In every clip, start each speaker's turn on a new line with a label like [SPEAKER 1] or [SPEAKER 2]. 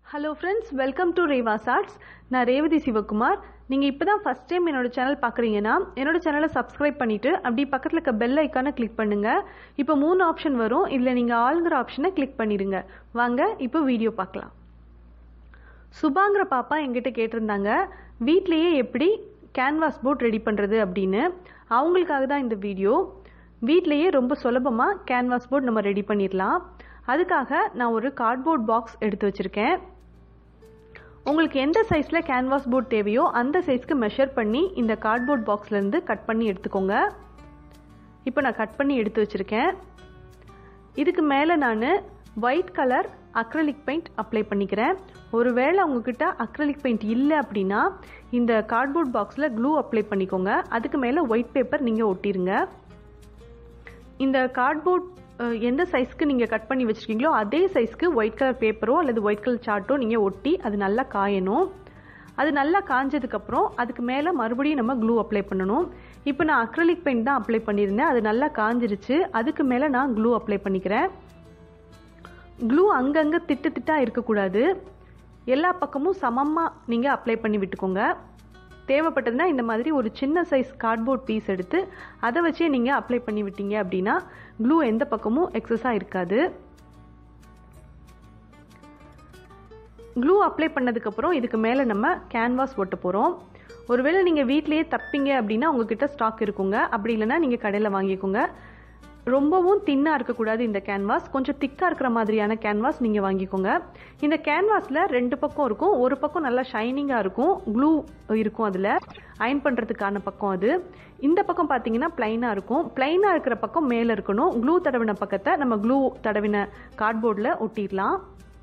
[SPEAKER 1] hello friends welcome to Reva's arts நான் ரேவதி சிவகுமார் நீங்கள் இப்போ தான் ஃபஸ்ட் டைம் என்னோட சேனல் பார்க்குறீங்கன்னா என்னோட சேனலை சப்ஸ்கிரைப் பண்ணிவிட்டு அப்படி பக்கத்தில் இருக்க பெல் ஐக்கானை கிளிக் பண்ணுங்கள் இப்போ மூணு ஆப்ஷன் வரும் இதில் நீங்கள் ஆளுங்கிற ஆப்ஷனை கிளிக் பண்ணிடுங்க வாங்க இப்போ வீடியோ பார்க்கலாம் சுபாங்கிற பாப்பா எங்கிட்ட கேட்டிருந்தாங்க வீட்லேயே எப்படி கேன்வாஸ் போர்ட் ரெடி பண்ணுறது அப்படின்னு அவங்களுக்காக தான் இந்த வீடியோ வீட்லேயே ரொம்ப சுலபமாக கேன்வாஸ் போர்ட் நம்ம ரெடி பண்ணிடலாம் அதுக்காக நான் ஒரு கார்ட்போர்ட் பாக்ஸ் எடுத்து வச்சுருக்கேன் உங்களுக்கு எந்த சைஸில் கேன்வாஸ் போர்ட் தேவையோ அந்த சைஸ்க்கு மெஷர் பண்ணி இந்த கார்ட்போர்ட் பாக்ஸ்லேருந்து கட் பண்ணி எடுத்துக்கோங்க இப்போ நான் கட் பண்ணி எடுத்து வச்சுருக்கேன் இதுக்கு மேலே நான் white colour acrylic paint apply பண்ணிக்கிறேன் ஒருவேளை உங்ககிட்ட அக்ரலிக் பெயிண்ட் இல்லை அப்படின்னா இந்த கார்ட்போர்ட் பாக்ஸில் க்ளூ அப்ளை பண்ணிக்கோங்க அதுக்கு மேலே ஒயிட் பேப்பர் நீங்கள் ஒட்டிடுங்க இந்த கார்ட்போர்ட் எந்த சைஸ்க்கு நீங்கள் கட் பண்ணி வச்சுருக்கீங்களோ அதே சைஸ்க்கு ஒயிட் கலர் பேப்பரோ அல்லது ஒயிட் கலர் சார்ட்டோ நீங்கள் ஒட்டி அது நல்லா காயணும் அது நல்லா காஞ்சதுக்கப்புறம் அதுக்கு மேலே மறுபடியும் நம்ம க்ளூ அப்ளை பண்ணணும் இப்போ நான் அக்ரலிக் பெயிண்ட் தான் அப்ளை பண்ணியிருந்தேன் அது நல்லா காஞ்சிருச்சு அதுக்கு மேலே நான் க்ளூ அப்ளை பண்ணிக்கிறேன் க்ளூ அங்கங்கே திட்டு திட்டாக இருக்கக்கூடாது எல்லா பக்கமும் சமமாக நீங்கள் அப்ளை பண்ணி விட்டுக்கோங்க தேவைப்பட்டதுன்னா இந்த மாதிரி ஒரு சின்ன சைஸ் கார்ட்போர்ட் பீஸ் எடுத்து அதை வச்சே நீங்கள் அப்ளை பண்ணி விட்டீங்க அப்படின்னா க்ளூ எந்த பக்கமும் எக்ஸஸாக இருக்காது க்ளூ அப்ளை பண்ணதுக்கப்புறம் இதுக்கு மேலே நம்ம கேன்வாஸ் ஒட்ட போகிறோம் ஒருவேளை நீங்கள் வீட்லேயே தப்பிங்க அப்படின்னா உங்ககிட்ட ஸ்டாக் இருக்குங்க அப்படி இல்லைன்னா நீங்கள் கடையில் வாங்கிக்கோங்க ரொம்பவும் தின்னாக இருக்கக்கூடாது இந்த கேன்வாஸ் கொஞ்சம் திக்காக இருக்கிற மாதிரியான கேன்வாஸ் நீங்கள் வாங்கிக்கோங்க இந்த கேன்வாஸில் ரெண்டு பக்கம் இருக்கும் ஒரு பக்கம் நல்லா ஷைனிங்காக இருக்கும் க்ளூ இருக்கும் அதில் அயன் பண்ணுறதுக்கான பக்கம் அது இந்த பக்கம் பார்த்தீங்கன்னா பிளைனாக இருக்கும் பிளைனாக இருக்கிற பக்கம் மேலே இருக்கணும் க்ளூ தடவின பக்கத்தை நம்ம க்ளூ தடவின கார்ட்போர்டில் ஒட்டிடலாம்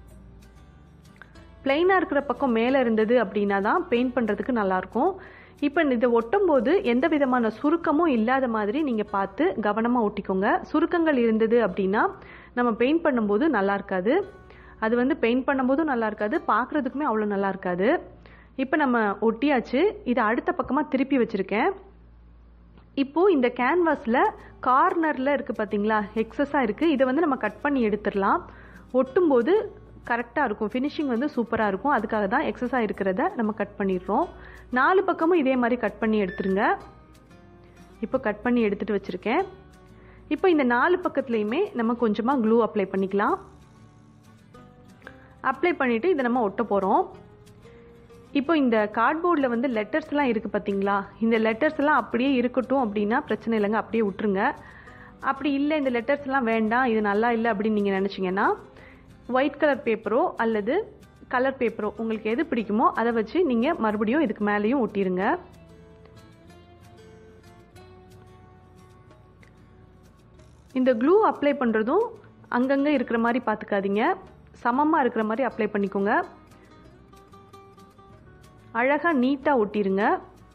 [SPEAKER 1] பிளைனாக இருக்கிற பக்கம் மேலே இருந்தது அப்படின்னா தான் பெயிண்ட் பண்ணுறதுக்கு நல்லாயிருக்கும் இப்போ இதை ஒட்டும் போது எந்த விதமான சுருக்கமும் இல்லாத மாதிரி நீங்கள் பார்த்து கவனமாக ஒட்டிக்கோங்க சுருக்கங்கள் இருந்தது அப்படின்னா நம்ம பெயிண்ட் பண்ணும்போது நல்லா இருக்காது அது வந்து பெயிண்ட் பண்ணும்போதும் நல்லா இருக்காது பார்க்குறதுக்குமே அவ்வளோ நல்லா இருக்காது இப்போ நம்ம ஒட்டியாச்சு இதை அடுத்த பக்கமாக திருப்பி வச்சுருக்கேன் இப்போது இந்த கேன்வாஸில் கார்னரில் இருக்குது பார்த்தீங்களா எக்ஸஸாக இருக்குது இதை வந்து நம்ம கட் பண்ணி எடுத்துடலாம் ஒட்டும்போது கரெக்டாக இருக்கும் ஃபினிஷிங் வந்து சூப்பராக இருக்கும் அதுக்காக தான் எக்ஸஸாக இருக்கிறத நம்ம கட் பண்ணிடுறோம் நாலு பக்கமும் இதே மாதிரி கட் பண்ணி எடுத்துருங்க இப்போ கட் பண்ணி எடுத்துகிட்டு வச்சுருக்கேன் இப்போ இந்த நாலு பக்கத்துலேயுமே நம்ம கொஞ்சமாக க்ளூ அப்ளை பண்ணிக்கலாம் அப்ளை பண்ணிவிட்டு இதை நம்ம ஒட்ட போகிறோம் இப்போ இந்த கார்ட்போர்டில் வந்து லெட்டர்ஸ்லாம் இருக்குது பார்த்தீங்களா இந்த லெட்டர்ஸ் எல்லாம் அப்படியே இருக்கட்டும் அப்படின்னா பிரச்சனை இல்லைங்க அப்படியே விட்டுருங்க அப்படி இல்லை இந்த லெட்டர்ஸ்லாம் வேண்டாம் இது நல்லா இல்லை அப்படின்னு நீங்கள் நினச்சிங்கன்னா ஒயிட் கலர் பேப்பரோ அல்லது கலர் பேப்பரோ உங்களுக்கு எது பிடிக்குமோ அதை வச்சு நீங்கள் மறுபடியும் இதுக்கு மேலேயும் ஒட்டிடுங்க இந்த க்ளூ அப்ளை பண்ணுறதும் அங்கங்கே இருக்கிற மாதிரி பார்த்துக்காதீங்க சமமாக இருக்கிற மாதிரி அப்ளை பண்ணிக்கோங்க அழகாக நீட்டாக ஒட்டிடுங்க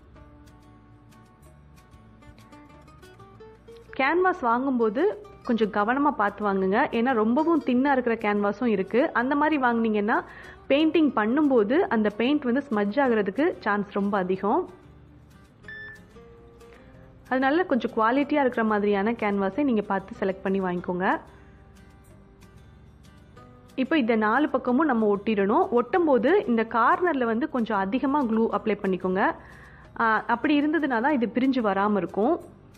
[SPEAKER 1] கேன்வாஸ் வாங்கும்போது கொஞ்சம் கவனமாக பார்த்து வாங்குங்க ஏன்னா ரொம்பவும் தின்னாக இருக்கிற கேன்வாஸும் இருக்குது அந்த மாதிரி வாங்கினீங்கன்னா பெயிண்டிங் பண்ணும்போது அந்த பெயிண்ட் வந்து ஸ்மஜ் ஆகிறதுக்கு சான்ஸ் ரொம்ப அதிகம் அதனால கொஞ்சம் குவாலிட்டியாக இருக்கிற மாதிரியான கேன்வாஸை நீங்கள் பார்த்து செலக்ட் பண்ணி வாங்கிக்கோங்க இப்போ இந்த நாலு பக்கமும் நம்ம ஒட்டிடணும் ஒட்டும் போது இந்த கார்னரில் வந்து கொஞ்சம் அதிகமாக க்ளூ அப்ளை பண்ணிக்கோங்க அப்படி இருந்ததுனா தான் இது பிரிஞ்சு வராமல் இருக்கும்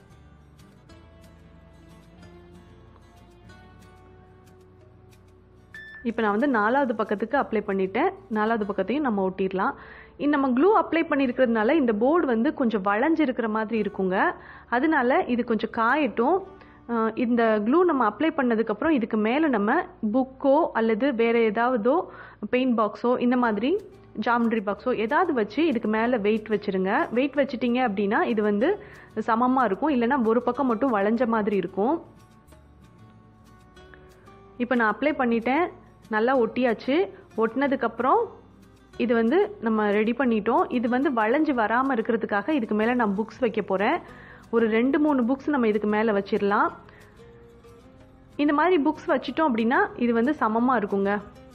[SPEAKER 1] இப்போ நான் வந்து நாலாவது பக்கத்துக்கு அப்ளை பண்ணிட்டேன் நாலாவது பக்கத்தையும் நம்ம ஒட்டிடலாம் நம்ம க்ளூ அப்ளை பண்ணியிருக்கிறதுனால இந்த போர்டு வந்து கொஞ்சம் வளைஞ்சு இருக்கிற மாதிரி இருக்குங்க அதனால இது கொஞ்சம் காயட்டும் இந்த க்ளூ நம்ம அப்ளை பண்ணதுக்கப்புறம் இதுக்கு மேலே நம்ம புக்கோ அல்லது வேறு ஏதாவதோ பெயிண்ட் பாக்ஸோ இந்த மாதிரி ஜாமெண்ட்ரி பாக்ஸோ ஏதாவது வச்சு இதுக்கு மேலே வெயிட் வச்சுருங்க வெயிட் வச்சுட்டிங்க அப்படின்னா இது வந்து சமமாக இருக்கும் இல்லைன்னா ஒரு பக்கம் மட்டும் வளைஞ்ச மாதிரி இருக்கும் இப்போ நான் அப்ளை பண்ணிட்டேன் நல்லா ஒட்டியாச்சு ஒட்டினதுக்கப்புறம் இது வந்து நம்ம ரெடி பண்ணிட்டோம் இது வந்து வளைஞ்சு வராமல் இருக்கிறதுக்காக இதுக்கு மேலே நான் புக்ஸ் வைக்க போகிறேன் ஒரு ரெண்டு மூணு புக்ஸ் நம்ம இதுக்கு மேலே வச்சிடலாம் இந்த மாதிரி புக்ஸ் வச்சிட்டோம் அப்படின்னா இது வந்து சமமாக இருக்குங்க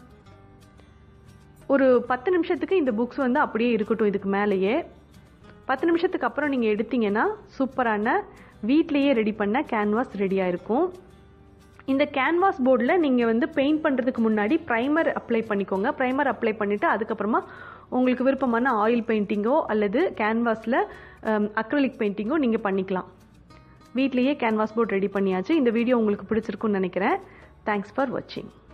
[SPEAKER 1] ஒரு பத்து நிமிஷத்துக்கு இந்த புக்ஸ் வந்து அப்படியே இருக்கட்டும் இதுக்கு மேலேயே பத்து நிமிஷத்துக்கு அப்புறம் நீங்கள் எடுத்தீங்கன்னா சூப்பரான வீட்லேயே ரெடி பண்ண கேன்வாஸ் ரெடியாக இருக்கும் இந்த கேன்வாஸ் போர்டில் நீங்கள் வந்து பெயிண்ட் பண்ணுறதுக்கு முன்னாடி ப்ரைமர் அப்ளை பண்ணிக்கோங்க ப்ரைமர் அப்ளை பண்ணிவிட்டு அதுக்கப்புறமா உங்களுக்கு விருப்பமான ஆயில் பெயிண்டிங்கோ அல்லது கேன்வாஸில் அக்ரலிக் பெயிண்டிங்கோ நீங்கள் பண்ணிக்கலாம் வீட்லேயே கேன்வாஸ் போர்ட் ரெடி பண்ணியாச்சு இந்த வீடியோ உங்களுக்கு பிடிச்சிருக்குன்னு நினைக்கிறேன் தேங்க்ஸ் ஃபார் வாட்சிங்